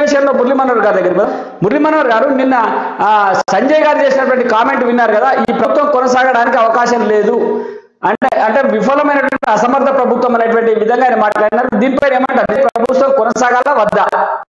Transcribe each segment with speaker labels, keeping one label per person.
Speaker 1: విషయంలో మురళీ మనోహర్ గారి దగ్గర పోదాం. మురళీ మనోహర్ గారు నిన్న ఆ, సంజయ్ గారు చేసినటువంటి కామెంట్ విన్నారు కదా ఈ ప్రభుత్వం కొనసాగడానికి అవకాశం లేదు అంటే అంటే విఫలమైనటువంటి అసమర్థ ప్రభుత్వం అనేటువంటి విధంగా ఆయన మాట్లాడినారు దీనిపైన ఏమంటారు ఈ ప్రభుత్వం కొనసాగాలా వద్దా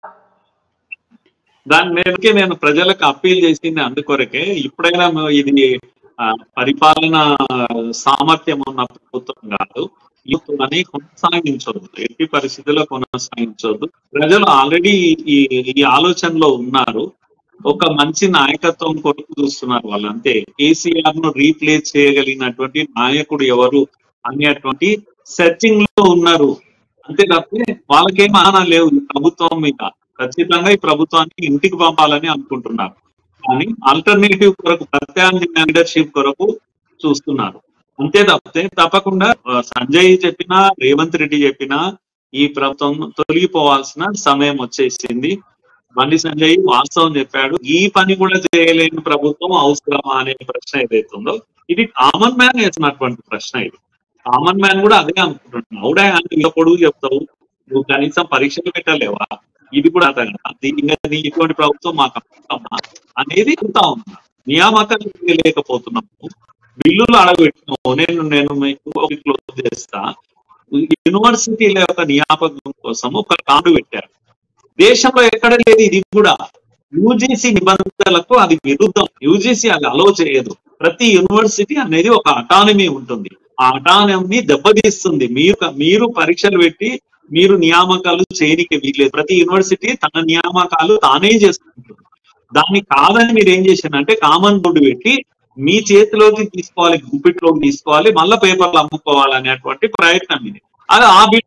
Speaker 2: దాని మీదకే నేను ప్రజలకు అప్పీల్ చేసింది అందుకొరకే ఇప్పుడైనా మ- ఇది ఆ, పరిపాలన సామర్థ్యం ఉన్న ప్రభుత్వం కాదు అని కొనసాగించొద్దు ఎట్టి పరిస్థితుల్లో కొనసాగించొద్దు ప్రజలు ఆల్రెడీ ఈ ఈ ఆలోచనలో ఉన్నారు ఒక మంచి నాయకత్వం కొరకు చూస్తున్నారు వాళ్ళు అంతే కేసీఆర్ ను రీప్లేస్ చేయగలిగినటువంటి నాయకుడు ఎవరు అనేటువంటి సెర్చింగ్ లో ఉన్నారు అంతే తప్పితే వాళ్ళకేం ఆనా లేవు ఈ ప్రభుత్వం మీద ఖచ్చితంగా ఈ ప్రభుత్వాన్ని ఇంటికి పంపాలని అనుకుంటున్నారు కానీ ఆల్టర్నేటివ్ కొరకు ప్రత్యామ్నాయ లీడర్షిప్ కొరకు చూస్తున్నారు అంతే తప్పితే తప్పకుండా ఆ, సంజయ్ చెప్పినా రేవంత్ రెడ్డి చెప్పినా ఈ ప్రభుత్వం తొలగిపోవాల్సిన సమయం వచ్చేసింది బండి సంజయ్ వాస్తవం చెప్పాడు ఈ పని కూడా చేయలేని ప్రభుత్వం అవసరమా అనే ప్రశ్న ఏదైతుందో ఇది కామన్ మ్యాన్ వేసినటువంటి ప్రశ్న ఇది కామన్ మ్యాన్ కూడా అదే అనుకుంటున్నాడు అవుడా అంటే ఇలా పొడుగు చెప్తావు నువ్వు కనీసం పరీక్షలు పెట్టలేవా ఇది కూడా అర్థం కాదు. దీని ఇంకా నీ ఇటువంటి ప్రభుత్వం మాకు అవసరమా అనేది చెప్తా ఉన్నా నియామకాలు చేయలేకపోతున్నాము బిల్లులు అడగబెట్టినాము నేను నేను మీకు ఒక క్లోజ్ చేస్తా యూనివర్సిటీల యొక్క నియామకం కోసం ఒక కాండు పెట్టారు దేశంలో ఎక్కడ లేదు ఇది కూడా యూజీసీ నిబంధనలకు అది విరుద్ధం యూజీసీ అది అలో చేయదు ప్రతి యూనివర్సిటీ అనేది ఒక అటానమీ ఉంటుంది ఆ అటానమీ దెబ్బతీస్తుంది మీరు మీరు పరీక్షలు పెట్టి మీరు నియామకాలు చేయనికి వీల్లేదు ప్రతి యూనివర్సిటీ తన నియామకాలు తానే చేసుకుంటుంది దాన్ని కాదని మీరు ఏం చేశారంటే కామన్ బోర్డు పెట్టి మీ చేతిలోకి తీసుకోవాలి గుప్పిట్లోకి తీసుకోవాలి మళ్ళీ పేపర్లు అమ్ముకోవాలి అనేటువంటి ప్రయత్నం ఇది అది ఆ బిల్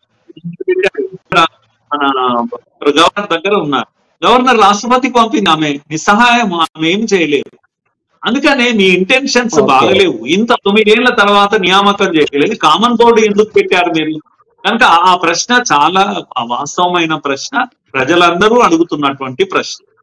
Speaker 2: మన గవర్నర్ దగ్గర ఉన్నారు గవర్నర్ రాష్ట్రపతికి పంపింది ఆమె నిస్సహాయం ఆమె ఏం చేయలేదు అందుకనే మీ ఇంటెన్షన్స్
Speaker 1: Okay.
Speaker 2: బాగలేవు ఇంత తొమ్మిదేళ్ల తర్వాత నియామకం చేయలేదు కామన్ బోర్డు ఎందుకు పెట్టారు మీరు కనుక ఆ ప్రశ్న చాలా వాస్తవమైన ప్రశ్న ప్రజలందరూ అడుగుతున్నటువంటి ప్రశ్న